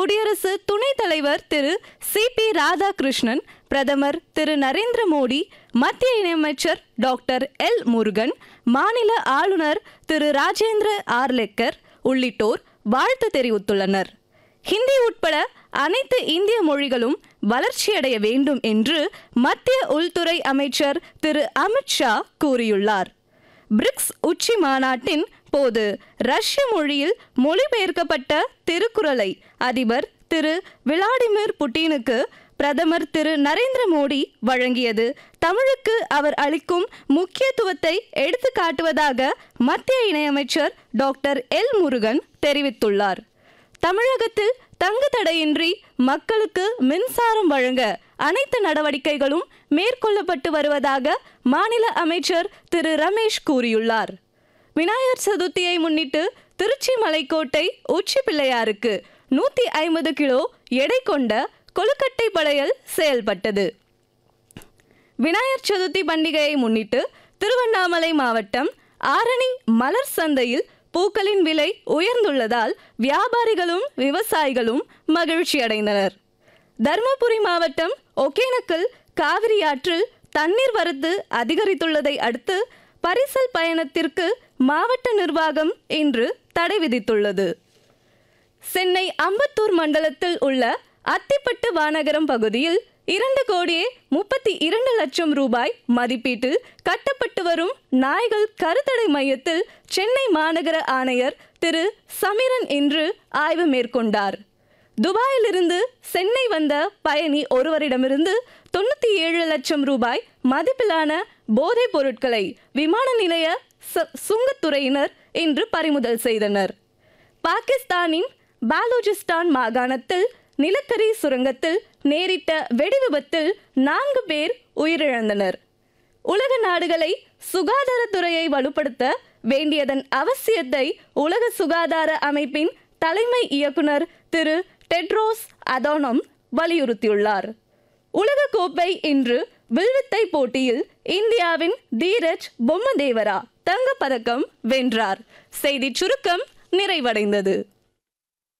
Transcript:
குடியரசு துணைத் தலைவர் திரு சி பி ராதாகிருஷ்ணன் பிரதமர் திரு நரேந்திர மோடி மத்திய இணையமைச்சர் டாக்டர் எல் முருகன் மாநில ஆளுநர் திரு ராஜேந்திர ஆர்லெக்கர் உள்ளிட்டோர் வாழ்த்து தெரிவித்துள்ளனர் ஹிந்தி உட்பட அனைத்து இந்திய மொழிகளும் வளர்ச்சியடைய வேண்டும் என்று மத்திய உள்துறை அமைச்சர் திரு அமித்ஷா கூறியுள்ளார் பிரிக்ஸ் உச்சி மாநாட்டின் போது ரஷ்ய மொழியில் மொழிபெயர்க்கப்பட்ட திருக்குறளை அதிபர் திரு விளாடிமிர் புட்டினுக்கு பிரதமர் திரு நரேந்திர மோடி வழங்கியது தமிழுக்கு அவர் அளிக்கும் முக்கியத்துவத்தை எடுத்து காட்டுவதாக மத்திய இணையமைச்சர் டாக்டர் எல் முருகன் தெரிவித்துள்ளார் தமிழகத்தில் தங்கு தடையின்றி மக்களுக்கு மின்சாரம் வழங்க அனைத்து நடவடிக்கைகளும் மேற்கொள்ளப்பட்டு வருவதாக மாநில அமைச்சர் திரு ரமேஷ் கூறியுள்ளார் விநாயகர் சதுர்த்தியை முன்னிட்டு திருச்சி மலைக்கோட்டை உச்சி பிள்ளையாருக்கு நூற்றி ஐம்பது கிலோ எடை கொண்ட கொழுக்கட்டை படையல் செயல்பட்டது விநாயகர் சதுர்த்தி பண்டிகையை முன்னிட்டு திருவண்ணாமலை மாவட்டம் ஆரணி மலர் சந்தையில் பூக்களின் விலை உயர்ந்துள்ளதால் வியாபாரிகளும் விவசாயிகளும் மகிழ்ச்சி அடைந்தனர் தருமபுரி மாவட்டம் ஒகேனக்கல் காவிரி ஆற்றில் தண்ணீர் வரத்து அதிகரித்துள்ளதை அடுத்து பரிசல் பயணத்திற்கு மாவட்ட நிர்வாகம் இன்று தடை விதித்துள்ளது சென்னை அம்பத்தூர் மண்டலத்தில் உள்ள அத்திப்பட்டு வானகரம் பகுதியில் இரண்டு கோடியே முப்பத்தி இரண்டு லட்சம் ரூபாய் மதிப்பீட்டில் கட்டப்பட்டு வரும் நாய்கள் கருத்தடை மையத்தில் சென்னை மாநகர ஆணையர் திரு சமிரன் இன்று ஆய்வு மேற்கொண்டார் துபாயிலிருந்து சென்னை வந்த பயணி ஒருவரிடமிருந்து தொண்ணூற்றி ஏழு லட்சம் ரூபாய் மதிப்பிலான போதைப் பொருட்களை விமான நிலைய ச- சுங்கத்துறையினர் இன்று பறிமுதல் செய்தனர் பாகிஸ்தானின் பாலூஜிஸ்தான் மாகாணத்தில் நிலக்கரி சுரங்கத்தில் நேரிட்ட வெடிவிபத்தில் நான்கு பேர் உயிரிழந்தனர் உலக நாடுகளை சுகாதாரத்துறையை வலுப்படுத்த வேண்டியதன் அவசியத்தை உலக சுகாதார அமைப்பின் தலைமை இயக்குனர் திரு டெட்ரோஸ் அதோனம் வலியுறுத்தியுள்ளார் உலக கோப்பை இன்று வில்வித்தை போட்டியில் இந்தியாவின் தீரஜ் பொம்மதேவரா தங்கப்பதக்கம் வென்றார் செய்திச் சுருக்கம் நிறைவடைந்தது